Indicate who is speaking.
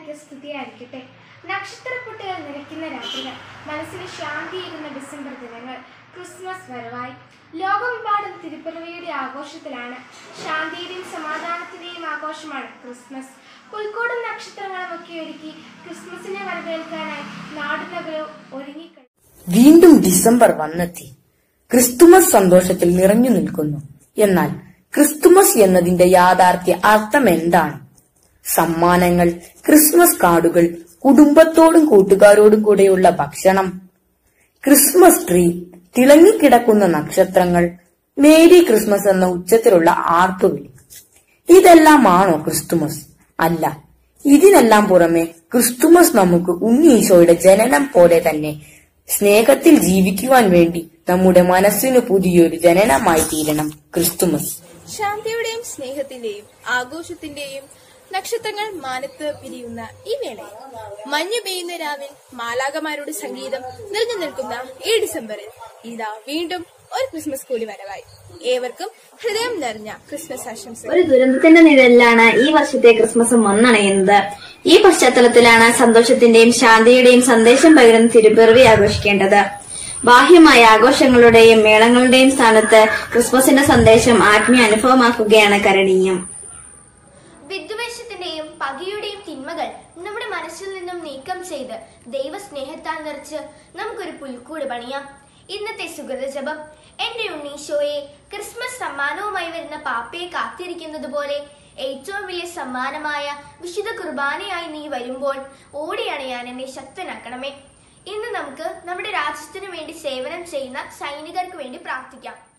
Speaker 1: മിശിഹായിക്ക് സ്തുതിയായിരിക്കട്ടെ നക്ഷത്രപ്പൊട്ടുകൾ നിലയ്ക്കുന്ന രാത്രികൾ മനസ്സിന് ശാന്തിയേകുന്ന ഡിസംബർ ദിനങ്ങൾ ക്രിസ്മസ് വരവായി ലോകമെമ്പാടും തിരുപ്പിറവിയുടെ ആഘോഷത്തിലാണ് ശാന്തിയുടെയും സമാധാനത്തിന്റെയും ആഘോഷമാണ് ക്രിസ്മസ് പുൽക്കോടും നക്ഷത്രങ്ങളും ഒക്കെ ഒരുക്കി ക്രിസ്മസിനെ വരവേൽക്കാനായി നാടുനഗരവും ഒരുങ്ങിക്കഴിഞ്ഞു
Speaker 2: വീണ്ടും ഡിസംബർ വന്നെത്തി ക്രിസ്തുമസ് സന്തോഷത്തിൽ നിറഞ്ഞു നിൽക്കുന്നു എന്നാൽ ക്രിസ്തുമസ് എന്നതിന്റെ യാഥാർത്ഥ്യ അർത്ഥം എന്താണ് സമ്മാനങ്ങൾ ക്രിസ്മസ് കാർഡുകൾ കുടുംബത്തോടും കൂട്ടുകാരോടും കൂടെയുള്ള ഭക്ഷണം ക്രിസ്മസ് ട്രീ തിളങ്ങിക്കിടക്കുന്ന നക്ഷത്രങ്ങൾ മേരി ക്രിസ്മസ് എന്ന ഉച്ചത്തിലുള്ള ആർപ്പുവിളി ഇതെല്ലാമാണോ ക്രിസ്തുമസ് അല്ല ഇതിനെല്ലാം പുറമെ ക്രിസ്തുമസ് നമുക്ക് ഉണ്ണീശോയുടെ ജനനം പോലെ തന്നെ സ്നേഹത്തിൽ ജീവിക്കുവാൻ വേണ്ടി നമ്മുടെ മനസ്സിന് പുതിയൊരു ജനനമായി തീരണം ക്രിസ്തുമസ്
Speaker 3: ശാന്തിയുടെയും സ്നേഹത്തിന്റെയും ആഘോഷത്തിന്റെയും നക്ഷത്രങ്ങൾ മാനത്ത് പിരിയുന്ന ഈ വേളയിൽ മഞ്ഞു പെയ്യുന്ന രാവിൽ മാലാകമാരുടെ സംഗീതം നിറഞ്ഞു നിൽക്കുന്ന ഈ ഡിസംബറിൽ ഇതാ വീണ്ടും ഒരു ക്രിസ്മസ് കൂടി വരവായി ഏവർക്കും ഹൃദയം നിറഞ്ഞ ക്രിസ്മസ് ആശംസകൾ
Speaker 4: ഒരു ദുരന്തത്തിന്റെ നിഴലിലാണ് ഈ വർഷത്തെ ക്രിസ്മസ് വന്നണയുന്നത് ഈ പശ്ചാത്തലത്തിലാണ് സന്തോഷത്തിന്റെയും ശാന്തിയുടെയും സന്ദേശം പകരുന്ന തിരുപ്പിറവി ആഘോഷിക്കേണ്ടത് ബാഹ്യമായ ആഘോഷങ്ങളുടെയും മേളങ്ങളുടെയും സ്ഥാനത്ത് ക്രിസ്മസിന്റെ സന്ദേശം ആത്മീയ അനുഭവമാക്കുകയാണ് കരണീയം
Speaker 5: വിദ്വേഷത്തിന്റെയും പകയുടെയും തിന്മകൾ നമ്മുടെ മനസ്സിൽ നിന്നും നീക്കം ചെയ്ത് ദൈവസ്നേഹത്താൽ നിറച്ച് നമുക്കൊരു പുൽക്കൂട് പണിയാം ഇന്നത്തെ സുഗത ജപം എന്റെ ഉണ്ണീശോയെ ക്രിസ്മസ് സമ്മാനവുമായി വരുന്ന പാപ്പയെ കാത്തിരിക്കുന്നത് പോലെ ഏറ്റവും വലിയ സമ്മാനമായ വിശുദ്ധ കുർബാനയായി നീ വരുമ്പോൾ ഓടിയണയാൻ എന്നെ ശക്തനാക്കണമേ ഇന്ന് നമുക്ക് നമ്മുടെ രാജ്യത്തിനു വേണ്ടി സേവനം ചെയ്യുന്ന സൈനികർക്ക് വേണ്ടി പ്രാർത്ഥിക്കാം